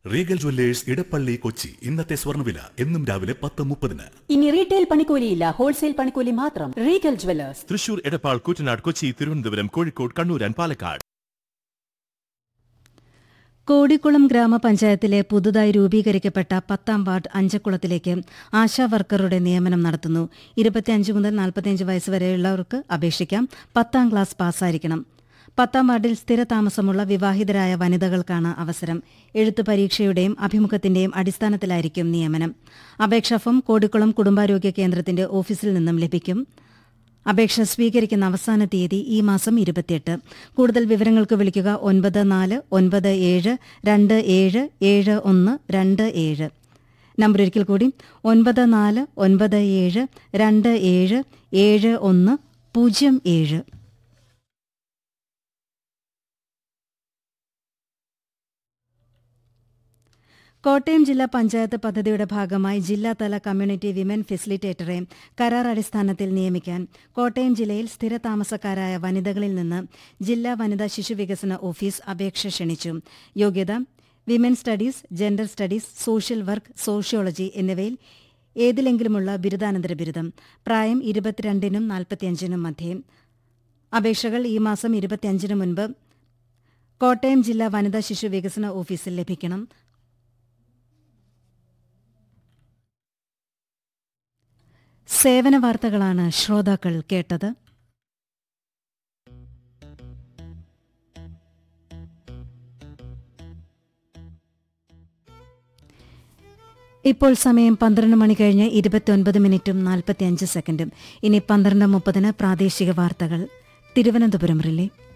Regal Jewellers Edappally Kochi ഇന്നത്തെ സ്വർണ്ണവില എന്നും രാവിലെ പത്ത് മുപ്പതിന് ഇനി റീറ്റെയിൽ പണിക്കൂലിയില്ല ഹോൾസെയിൽ പണിക്കൂലി മാത്രം Regal Jewellers Thrissur Edappal Koottanad Kochi Thiruvananthapuram Kozhikode Kannur and Palakkad Kodikkulam ഗ്രാമപഞ്ചായത്തിലെ പുതുതായി രൂപീകരിക്കപ്പെട്ട പത്താം വാർഡ് അഞ്ചക്കുളത്തിലേക്ക് ആശാ വർക്കറുടെ നിയമനം നടത്തുന്നു ഇരുപത്തിയഞ്ച് മുതൽ നാൽപ്പത്തിയഞ്ച് വയസ്സ് വരെയുള്ളവർക്ക് അപേക്ഷിക്കാം പത്താം ക്ലാസ് പാസ്സായിരിക്കണം പത്താം വാർഡിൽ സ്ഥിരതാമസമുള്ള വിവാഹിതരായ വനിതകൾക്കാണ് അവസരം എഴുത്തു പരീക്ഷയുടെയും അഭിമുഖത്തിന്റെയും അടിസ്ഥാനത്തിലായിരിക്കും നിയമനം അപേക്ഷാ ഫോം കോടിക്കുളം കുടുംബാരോഗ്യ കേന്ദ്രത്തിന്റെ ഓഫീസിൽ നിന്നും ലഭിക്കും അപേക്ഷ സ്വീകരിക്കുന്ന അവസാന തീയതി ഈ മാസം ഇരുപത്തിയെട്ട് കൂടുതൽ വിവരങ്ങൾക്ക് വിളിക്കുക ഒൻപത് നാല് ഒൻപത് ഏഴ് രണ്ട് ഏഴ് ഏഴ് ഒന്ന് രണ്ട് ഏഴ് നമ്പർ ഒരിക്കൽ കൂടി ഒൻപത് നാല് ഒൻപത് ഏഴ് രണ്ട് ഏഴ് ഏഴ് ഒന്ന് പൂജ്യം ഏഴ് കോട്ടയം ജില്ലാ പഞ്ചായത്ത് പദ്ധതിയുടെ ഭാഗമായി ജില്ലാതല കമ്മ്യൂണിറ്റി വിമൻ ഫെസിലിറ്റേറ്ററെ കരാർ അടിസ്ഥാനത്തിൽ നിയമിക്കാൻ കോട്ടയം ജില്ലയിൽ സ്ഥിരതാമസക്കാരായ വനിതകളിൽ നിന്ന് ജില്ലാ വനിതാ ശിശു വികസന ഓഫീസ് അപേക്ഷ ക്ഷണിച്ചു യോഗ്യത women studies gender studies social work sociology എന്നിവയിൽ ഏതിലെങ്കിലുമുള്ള ബിരുദാനന്തര ബിരുദം പ്രായം ഇരുപത്തിരണ്ടിനും നാൽപ്പത്തിയഞ്ചിനും മധ്യേ അപേക്ഷകൾ ഈ മാസം ഇരുപത്തിയഞ്ചിന് മുൻപ് കോട്ടയം ജില്ലാ വനിതാ ശിശു വികസന ഓഫീസിൽ ലഭിക്കണം സേവന വാർത്തകളാണ് ശ്രോതാക്കൾ കേട്ടത് ഇപ്പോൾ സമയം പന്ത്രണ്ട് മണി കഴിഞ്ഞ് ഇരുപത്തിയൊൻപത് മിനിറ്റും നാൽപ്പത്തിയഞ്ച് സെക്കൻഡും ഇനി പന്ത്രണ്ട് മുപ്പതിന് പ്രാദേശിക വാർത്തകൾ തിരുവനന്തപുരം റിലേ